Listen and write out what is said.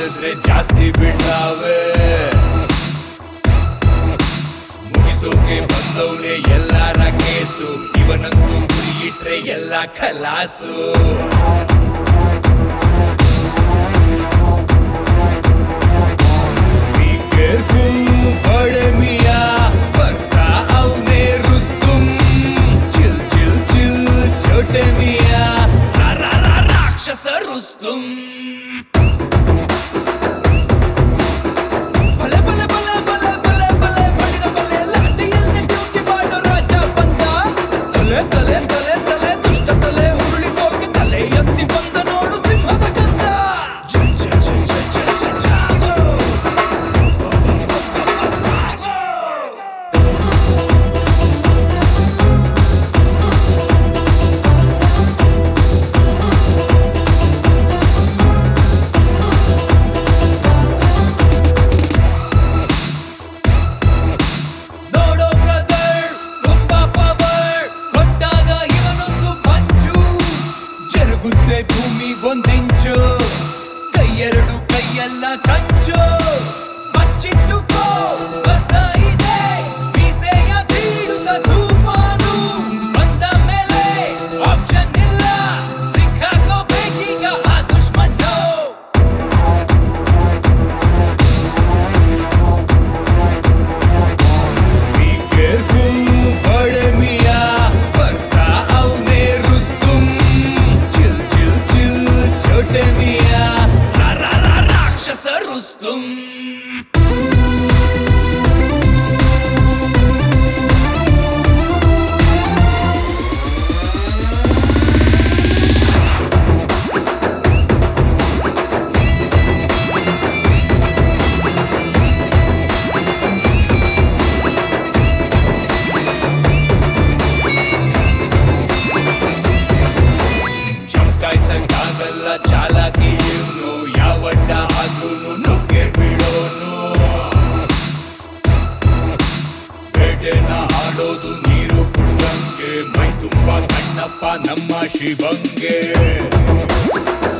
ಮಾಡಿದ್ರೆ ಜಾಸ್ತಿ ಬಿಡ್ತಾವೆ ಮುಗಿಸೋಕೆ ಬಂದವನೇ ಎಲ್ಲಾರ ಕೇಸು ಇವನಂತೂ ಗುರಿ ಇಟ್ರೆ ಎಲ್ಲ ಖಲಾಸು Be careful, बड़े मिया ಬರ್ತಾ ಅವನೇ ರುಸ್ತುಂ ಚಿಲ್ ಚಿಲ್ ಚಿಲ್ छोटे मिया ರಾ ರಾ ರಾ ರಾಕ್ಷಸ ರುಸ್ತುಂ ಬಲೆ ಬಲೆ ಬಲೆ ಬಲೆ ಬಲೆ ಬಲೆ ಬಳಿರ ಬಲೆ ಲಾಠಿಯಲ್ಲಿ ಡ್ಯೂಟಿ ಮಾಡೋ ರಾಜ ಬಂದ ತಲೆ ತಲೆ ತಲೆ ತಲೆ ದುಷ್ಟ ತಲೆ ಉರುಳಿಸೋಕೆ ತಲೆ ಎತ್ತಿ ಬಂದ ನೋಡು ಸಿಂಹದ ಗಂಧ ಝ, ಝ, ಝ, ಝ, ಝ, ಝ, ಝಾಗೋ. ನೋಡೋ ಬ್ರದರ್ ತುಂಬ ಪವರ್ ಕೊಟ್ಟಾಗ ಇವನೊಂದು ಪಂಚು ಜರುಗುತ್ತೆ ಭೂಮಿ ಒಂದಿಂಚು ಕೈಯೆರಡು ಕೈಯೆಲ್ಲ ಕಂಚು ಬಚ್ಚಿಟ್ಟುಕೋ ಬರ್ತಾ ಇದೆ ಮೀಸೆಯ ಬೀಳುತ್ತ ತೂಫಾನು ಬಂದ ಮೇಲೆ ಆಪ್ಷನ್ ಇಲ್ಲ ಸಿಕ್ಕಾಕೋಬೇಕೀಗ ಆ ದುಶ್ಮನ್ನು Be careful, बड़े मिया ಬರ್ತಾ ಅವನೇ ರುಸ್ತುಂ ಚಿಲ್ ಚಿಲ್ ಚಿಲ್ छोटे मिया ರಾ ರಾ ರಾ ರಾಕ್ಷಸ ರುಸ್ತುಂ ಚಮಕಾಯ್ಸಕ್ಕಾಗಲ್ಲ ಚಾಲಾಕಿ ಇವನು ಯಾವಡ್ಡ ಆದ್ರೂನು ನುಗ್ಗೆ ಬಿಡೋನು ಬೇಟೆನ ಆಡೋದು ನೀರು ಕುಡ್ದಂಗೆ ಮೈ ತುಂಬ ಕಣ್ಣಪ್ಪ ನಮ್ಮ ಶಿವಂಗೆ